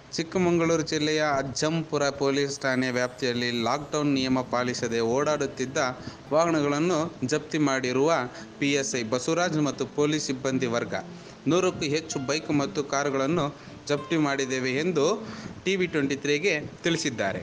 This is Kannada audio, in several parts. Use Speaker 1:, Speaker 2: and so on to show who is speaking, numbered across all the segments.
Speaker 1: ಚಿಕ್ಕಮಗಳೂರು ಜಿಲ್ಲೆಯ ಅಜ್ಜಂಪುರ ಪೊಲೀಸ್ ಠಾಣೆ ವ್ಯಾಪ್ತಿಯಲ್ಲಿ ಲಾಕ್ಡೌನ್ ನಿಯಮ ಪಾಲಿಸದೆ ಓಡಾಡುತ್ತಿದ್ದ ವಾಹನಗಳನ್ನು ಜಪ್ತಿ ಮಾಡಿರುವ ಪಿಎಸ್ಐ ಬಸವರಾಜ್ ಮತ್ತು ಪೊಲೀಸ್ ಸಿಬ್ಬಂದಿ ವರ್ಗ ನೂರಕ್ಕೂ ಹೆಚ್ಚು ಬೈಕ್ ಮತ್ತು ಕಾರುಗಳನ್ನು ಜಪ್ತಿ ಮಾಡಿದ್ದೇವೆ ಎಂದು ಟಿವಿ ಟ್ವೆಂಟಿ ತ್ರೀಗೆ ತಿಳಿಸಿದ್ದಾರೆ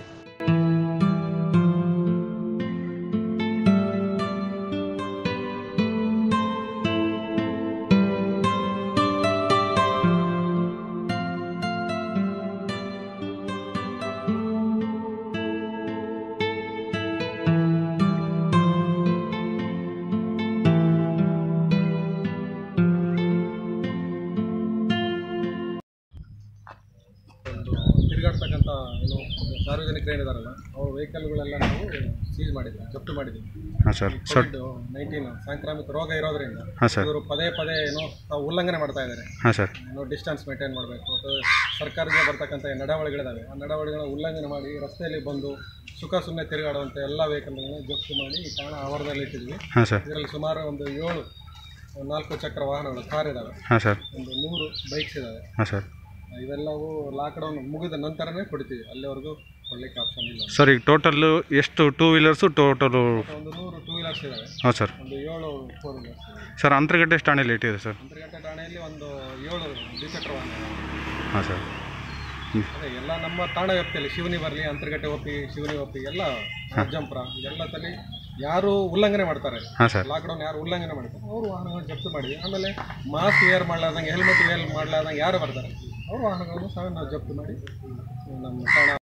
Speaker 2: ಒಂದು ತಿರುಗಾಡ್ತಕ್ಕಂಥ ಏನು ಸಾರ್ವಜನಿಕರು ಏನಿದಾರಲ್ಲ ಅವ್ರ ವೆಹಿಕಲ್ಗಳೆಲ್ಲ ನಾವು ಸೀಸ್ ಮಾಡಿದ್ವಿ ಜಪ್ತು ಮಾಡಿದ್ವಿ
Speaker 3: ಹಾಂ ಸರ್ ಸರ್
Speaker 2: ಕೋವಿಡ್ ನೈನ್ಟೀನ್ ಸಾಂಕ್ರಾಮಿಕ ರೋಗ ಇರೋದ್ರಿಂದ
Speaker 3: ಹಾಂ ಸರ್
Speaker 2: ಇವರು ಪದೇ ಪದೇ ಏನೋ ತಾವು ಉಲ್ಲಂಘನೆ ಮಾಡ್ತಾ ಇದ್ದಾರೆ
Speaker 3: ಹಾಂ ಸರ್
Speaker 2: ಏನೋ ಡಿಸ್ಟೆನ್ಸ್ ಮೇಂಟೈನ್ ಮಾಡಬೇಕು ಅಥವಾ ಸರ್ಕಾರದಿಂದ ಬರ್ತಕ್ಕಂಥ ಏನ್ ನಡವಳಿಗಳಿದಾವೆ ಆ ನಡವಳಿಗಳನ್ನ ಉಲ್ಲಂಘನೆ ಮಾಡಿ ರಸ್ತೆಯಲ್ಲಿ ಬಂದು ಸುಖ ಸುಮ್ಮನೆ ತಿರುಗಾಡುವಂಥ ಎಲ್ಲ ವೆಹಿಕಲ್ಗಳನ್ನ ಜಪ್ತು ಮಾಡಿ ಈ ಠಾಣಾ ಆವರಣದಲ್ಲಿ ಇಟ್ಟಿದ್ವಿ
Speaker 3: ಹಾಂ ಸರ್
Speaker 2: ಇದರಲ್ಲಿ ಸುಮಾರು ಒಂದು ಏಳು ನಾಲ್ಕು ಚಕ್ರ ವಾಹನಗಳು ಕಾರ್ ಇದ್ದಾವೆ
Speaker 3: ಹಾಂ ಸರ್
Speaker 2: ಒಂದು ನೂರು ಬೈಕ್ಸ್ ಇದ್ದಾವೆ
Speaker 3: ಹಾಂ ಸರ್
Speaker 2: ಇವೆಲ್ಲವೂ ಲಾಕ್ಡೌನ್ ಮುಗಿದ ನಂತರನೇ ಕೊಡ್ತೀವಿ ಅಲ್ಲಿವರೆಗೂ ಕೊಡ್ಲಿಕ್ಕೆ ಆಪ್ಷನ್ ಇಲ್ಲ
Speaker 3: ಸರ್ ಈಗ ಟೋಟಲ್ಲು ಎಷ್ಟು ಟೂ ವೀಲರ್ಸು ಟೋಟಲು
Speaker 2: ಒಂದು ನೂರು ಟೂ ವೀಲರ್ಸ್ ಇದ್ದಾವೆ
Speaker 3: ಹಾಂ ಸರ್
Speaker 2: ಒಂದು ಏಳು ಫೋರ್ ವೀಲರ್ಸ್ ಇದ್ದಾವೆ
Speaker 3: ಸರ್ ಅಂತರಗಟ್ಟೆ ಠಾಣೆಯಲ್ಲಿ ಇಟ್ಟಿದೆ ಸರ್
Speaker 2: ಅಂತರ್ಗಟ್ಟೆ ಠಾಣೆಯಲ್ಲಿ ಒಂದು ಏಳು ದ್ವಿಚಕ್ರ ವಾಹನ ಇದಾವೆ.
Speaker 3: ಹಾಂ ಸರ್
Speaker 2: ಅದೇ ಎಲ್ಲ ನಮ್ಮ ಠಾಣಾ ವ್ಯಾಪ್ತಿಯಲ್ಲಿ ಶಿವನಿ ಬರಲಿ ಅಂತರ್ಗಟ್ಟೆ ಒಪ್ಪಿ ಶಿವನಿ ಒಪ್ಪಿ ಎಲ್ಲ ಅಜ್ಜಂಪುರ ಇದೆಲ್ಲ ತಲೆ ಯಾರು ಉಲ್ಲಂಘನೆ ಮಾಡ್ತಾರೆ
Speaker 3: ಹಾಂ ಸರ್
Speaker 2: ಲಾಕ್ಡೌನ್ ಯಾರು ಉಲ್ಲಂಘನೆ ಮಾಡ್ತಾರೆ ಅವರು ವಾಹನಗಳು ಜಪ್ತು ಮಾಡಿದ್ವಿ ಆಮೇಲೆ ಮಾಸ್ಕ್ ವೇರ್ ಮಾಡ್ಲಾರ್ದಂಗೆ ಹೆಲ್ಮೆಟ್ ವೇರ್ ಮಾಡ್ಲಾರ್ದಂಗೆ ಯಾರು ಬರ್ತಾರೆ ಅವ್ರ ವಾಹನಗಳನ್ನು ಸಹ ನಾವು ಜಪ್ತು ಮಾಡಿ ನಮ್ಮ